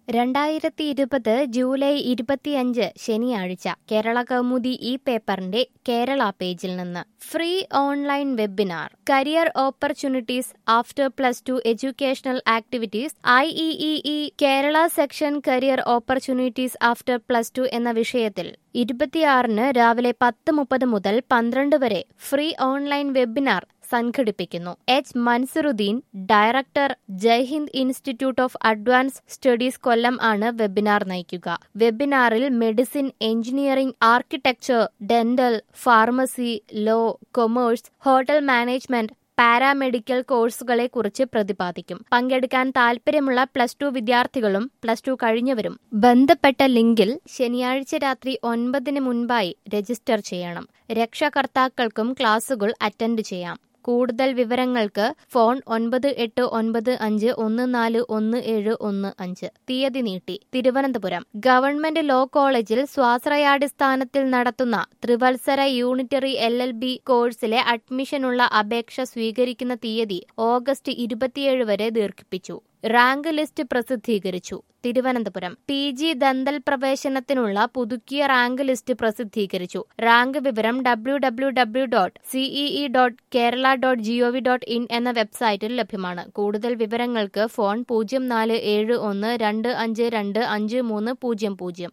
രണ്ടായിരത്തി ഇരുപത് ജൂലൈ ഇരുപത്തിയഞ്ച് ശനിയാഴ്ച കേരള കൗമുദി ഈ പേപ്പറിന്റെ കേരള പേജിൽ നിന്ന് free online webinar career opportunities after plus two educational activities I E Kerala section career opportunities after plus two എന്ന വിഷയത്തിൽ ഇരുപത്തിയാറിന് രാവിലെ പത്ത് മുപ്പത് മുതൽ പന്ത്രണ്ട് വരെ ഫ്രീ ഓൺലൈൻ വെബിനാർ സംഘടിപ്പിക്കുന്നു H Mansuruddin director Jaihind institute of advance studies Kollam ആണ് വെബിനാർ നയിക്കുക വെബിനാറിൽ medicine engineering architecture dental pharmacy law commerce hotel management paramedical കോഴ്സുകളെ കുറിച്ച് പ്രതിപാദിക്കും പങ്കെടുക്കാൻ താൽപ്പര്യമുള്ള പ്ലസ് ടു വിദ്യാർത്ഥികളും പ്ലസ് ടു കഴിഞ്ഞവരും ബന്ധപ്പെട്ട ലിങ്കിൽ ശനിയാഴ്ച രാത്രി ഒൻപതിന് മുൻപായി രജിസ്റ്റർ ചെയ്യണം രക്ഷകർത്താക്കൾക്കും ക്ലാസുകൾ അറ്റൻഡ് ചെയ്യാം കൂടുതൽ വിവരങ്ങൾക്ക് ഫോൺ ഒൻപത് എട്ട് ഒൻപത് അഞ്ച് ഒന്ന് നാല് ഒന്ന് ഏഴ് ഒന്ന് അഞ്ച് തീയതി നീട്ടി തിരുവനന്തപുരം ഗവൺമെന്റ് ലോ കോളേജിൽ സ്വാശ്രയാടിസ്ഥാനത്തിൽ നടത്തുന്ന ത്രിവത്സര യൂണിറ്ററി എൽ എൽ ബി കോഴ്സിലെ അഡ്മിഷനുള്ള അപേക്ഷ സ്വീകരിക്കുന്ന തീയതി ഓഗസ്റ്റ് ഇരുപത്തിയേഴ് വരെ ദീർഘിപ്പിച്ചു റാങ്ക് ലിസ്റ്റ് പ്രസിദ്ധീകരിച്ചു തിരുവനന്തപുരം പി ജി ദന്തൽ പ്രവേശനത്തിനുള്ള പുതുക്കിയ റാങ്ക് ലിസ്റ്റ് പ്രസിദ്ധീകരിച്ചു റാങ്ക് വിവരം W W W dot C E E dot Kerala dot G O V dot in എന്ന വെബ്സൈറ്റിൽ ലഭ്യമാണ് കൂടുതൽ വിവരങ്ങൾക്ക് ഫോൺ പൂജ്യം നാല് ഏഴ് ഒന്ന് രണ്ട് അഞ്ച് രണ്ട് അഞ്ച് മൂന്ന് പൂജ്യം പൂജ്യം